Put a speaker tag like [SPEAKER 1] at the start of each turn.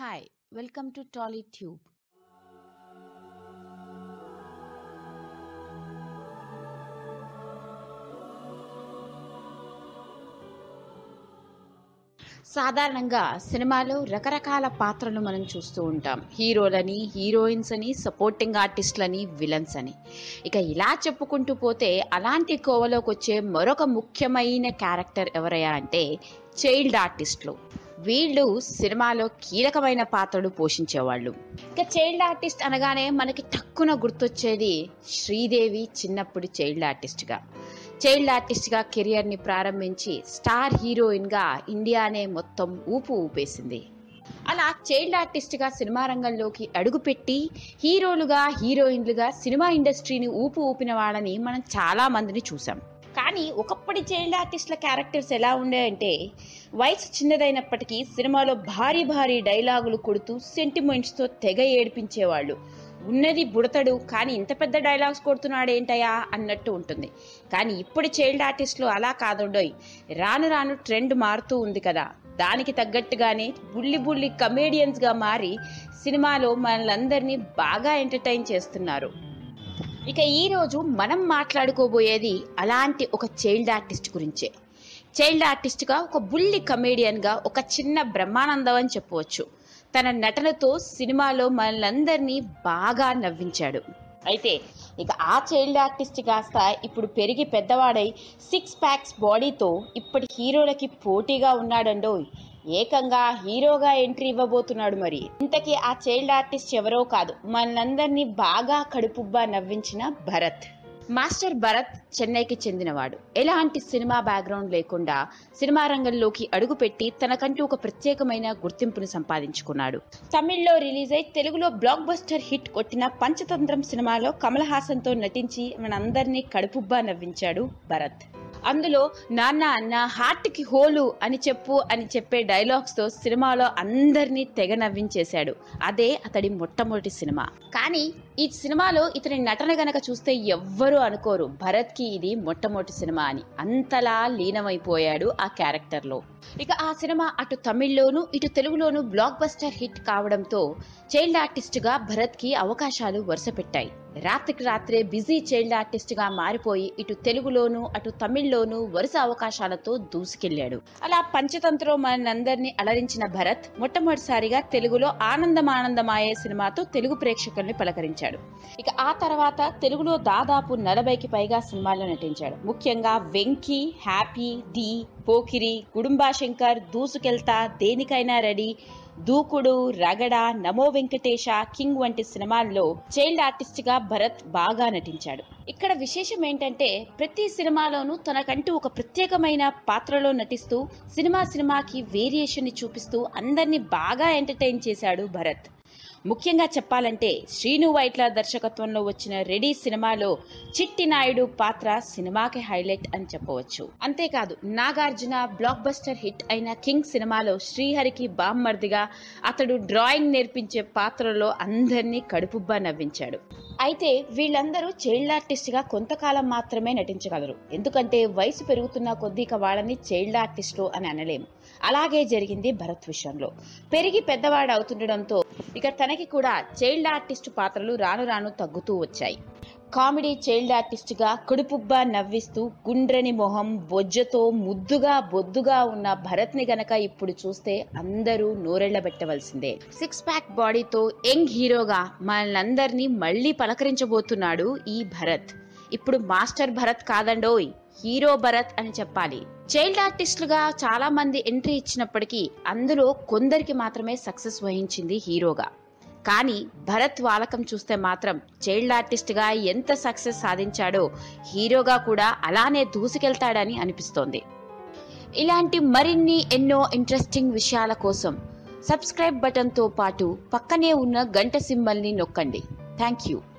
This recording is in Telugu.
[SPEAKER 1] Hi, welcome to TollyTube. సాధారణంగా సినిమాలో రకరకాల పాత్రలు మనం చూస్తూ ఉంటాం హీరోలని హీరోయిన్స్ అని సపోర్టింగ్ ఆర్టిస్టులని విలన్స్ అని ఇక ఇలా చెప్పుకుంటూ పోతే అలాంటి కోవలోకి వచ్చే మరొక ముఖ్యమైన క్యారెక్టర్ ఎవరయ్యా అంటే చైల్డ్ ఆర్టిస్టులు వీళ్ళు సినిమాలో కీలకమైన పాత్రలు పోషించేవాళ్ళు ఇక చైల్డ్ ఆర్టిస్ట్ అనగానే మనకి తక్కువ గుర్తొచ్చేది శ్రీదేవి చిన్నప్పుడు చైల్డ్ ఆర్టిస్ట్గా చైల్డ్ ఆర్టిస్ట్గా కెరియర్ని ప్రారంభించి స్టార్ హీరోయిన్గా ఇండియానే మొత్తం ఊపు ఊపేసింది అలా చైల్డ్ ఆర్టిస్ట్గా సినిమా రంగంలోకి అడుగుపెట్టి హీరోలుగా హీరోయిన్లుగా సినిమా ఇండస్ట్రీని ఊపు ఊపిన వాళ్ళని మనం చాలా మందిని చూసాం కానీ ఒకప్పటి చైల్డ్ ఆర్టిస్టుల క్యారెక్టర్స్ ఎలా ఉండేయంటే వయసు చిన్నదైనప్పటికీ సినిమాలో భారీ భారీ డైలాగులు కొడుతూ సెంటిమెంట్స్తో తెగ ఏడిపించేవాళ్ళు ఉన్నది బుడతడు కానీ ఇంత పెద్ద డైలాగ్స్ కొడుతున్నాడేంటయా అన్నట్టు ఉంటుంది కానీ ఇప్పుడు చైల్డ్ ఆర్టిస్టులు అలా కాదుండోయ్ రాను రాను ట్రెండ్ మారుతూ ఉంది కదా దానికి తగ్గట్టుగానే బుల్లి బుల్లి కమేడియన్స్గా మారి సినిమాలో మనలందరినీ బాగా ఎంటర్టైన్ చేస్తున్నారు ఇక ఈరోజు మనం మాట్లాడుకోబోయేది అలాంటి ఒక చైల్డ్ ఆర్టిస్ట్ గురించే చైల్డ్ ఆర్టిస్ట్గా ఒక బుల్లి కమేడియన్గా ఒక చిన్న బ్రహ్మానందం అని చెప్పవచ్చు తన నటనతో సినిమాలో మనలందరినీ బాగా నవ్వించాడు అయితే ఇక ఆ చైల్డ్ ఆర్టిస్ట్ కాస్త ఇప్పుడు పెరిగి పెద్దవాడై సిక్స్ ప్యాక్స్ బాడీతో ఇప్పటి హీరోలకి పోటీగా ఉన్నాడండోయ్ ఏకంగా హీరోగా ఎంట్రీ ఇవ్వబోతున్నాడు మరి ఇంతకీ ఆ చైల్డ్ ఆర్టిస్ట్ ఎవరో కాదు మనందరినీ బాగా కడుపుబ్బా నవ్వించిన భరత్ మాస్టర్ భరత్ చెన్నైకి చెందినవాడు ఎలాంటి సినిమా బ్యాక్గ్రౌండ్ లేకుండా సినిమా రంగంలోకి అడుగుపెట్టి తనకంటూ ఒక ప్రత్యేకమైన గుర్తింపును సంపాదించుకున్నాడు తమిళ్లో రిలీజ్ అయి తెలుగులో బ్లాక్ బస్టర్ హిట్ కొట్టిన పంచతంత్రం సినిమాలో కమల్ హాసన్తో నటించి మనందరినీ కడుపుబ్బా నవ్వించాడు భరత్ అందులో నాన్న అన్న హార్ట్కి హోలు అని చెప్పు అని చెప్పే డైలాగ్స్తో సినిమాలో అందరినీ తెగ నవ్వించేశాడు అదే అతడి మొట్టమొదటి సినిమా కానీ ఈ సినిమాలో ఇతని నటన గనక చూస్తే ఎవ్వరూ అనుకోరు భరత్కి ఇది మొట్టమొదటి సినిమా అని అంతలా లీనమైపోయాడు ఆ క్యారెక్టర్లో ఇక ఆ సినిమా అటు తమిళ్లోను ఇటు తెలుగులోను బ్లాక్ బస్టర్ హిట్ కావడంతో చైల్డ్ ఆర్టిస్ట్గా భరత్కి అవకాశాలు వరుస పెట్టాయి రాత్రికి రాత్రే బిజీ చైల్డ్ ఆర్టిస్ట్గా మారిపోయి ఇటు తెలుగులోను అటు తమిళ్లోను వరుస అవకాశాలతో దూసుకెళ్లాడు అలా పంచతంత్రం మనందరినీ అలరించిన భరత్ మొట్టమొదటిసారిగా తెలుగులో ఆనందమానందమాయే సినిమాతో తెలుగు ప్రేక్షకుల్ని పలకరించాడు ఇక ఆ తర్వాత తెలుగులో దాదాపు నలభైకి పైగా సినిమాల్లో నటించాడు ముఖ్యంగా వెంకీ హ్యాపీ డి పోకిరి గుడుంబా శంకర్ దూసుకెళ్తా దేనికైనా రెడీ దూకుడు రగడ నమో వెంకటేశ కింగ్ వంటి సినిమాల్లో చైల్డ్ ఆర్టిస్ట్ గా భరత్ బాగా నటించాడు ఇక్కడ విశేషం ఏంటంటే ప్రతి సినిమాలోనూ తనకంటూ ఒక ప్రత్యేకమైన పాత్రలో నటిస్తూ సినిమా సినిమాకి వేరియేషన్ ని చూపిస్తూ అందరినీ బాగా ఎంటర్టైన్ చేశాడు భరత్ ముఖ్యంగా చెప్పాలంటే శ్రీను వైట్ల దర్శకత్వంలో వచ్చిన రెడీ సినిమాలో చిట్టి నాయుడు పాత్ర సినిమాకి హైలైట్ అని చెప్పవచ్చు అంతేకాదు నాగార్జున బ్లాక్ బస్టర్ హిట్ అయిన కింగ్ సినిమాలో శ్రీహరికి బామ్మర్దిగా అతడు డ్రాయింగ్ నేర్పించే పాత్రలో అందరినీ కడుపుబ్బా నవ్వించాడు అయితే వీళ్ళందరూ చైల్డ్ ఆర్టిస్ట్ గా కొంతకాలం మాత్రమే నటించగలరు ఎందుకంటే వయసు పెరుగుతున్న కొద్దీ ఇక వాళ్ళని చైల్డ్ ఆర్టిస్టులు అని అనలేము అలాగే జరిగింది భరత్ విషయంలో పెరిగి పెద్దవాడు అవుతుండడంతో ఇక తనకి కూడా చైల్డ్ ఆర్టిస్ట్ పాత్రలు రాను రాను తగ్గుతూ వచ్చాయి కామెడీ చైల్డ్ ఆర్టిస్ట్ గా కడుపుబ్బా నవ్విస్తూ గుండ్రని మొహం బొజ్జతో ముద్దుగా బొద్దుగా ఉన్న భరత్ ని గనక ఇప్పుడు చూస్తే అందరూ నోరెళ్లబెట్టవలసిందే సిక్స్ ప్యాక్ బాడీతో యంగ్ హీరోగా మనల్ని మళ్ళీ పలకరించబోతున్నాడు ఈ భరత్ ఇప్పుడు మాస్టర్ భరత్ కాదండోయ్ హీరో భరత్ అని చెప్పాలి చైల్డ్ ఆర్టిస్టులుగా చాలా మంది ఎంట్రీ ఇచ్చినప్పటికీ అందులో కొందరికి మాత్రమే సక్సెస్ వహించింది హీరోగా కానీ భరత్ వాలకం చూస్తే మాత్రం చైల్డ్ ఆర్టిస్ట్గా ఎంత సక్సెస్ సాధించాడో హీరోగా కూడా అలానే దూసుకెళ్తాడని అనిపిస్తోంది ఇలాంటి మరిన్ని ఎన్నో ఇంట్రెస్టింగ్ విషయాల కోసం సబ్స్క్రైబ్ బటన్తో పాటు పక్కనే ఉన్న గంట సింబల్ని నొక్కండి థ్యాంక్ యూ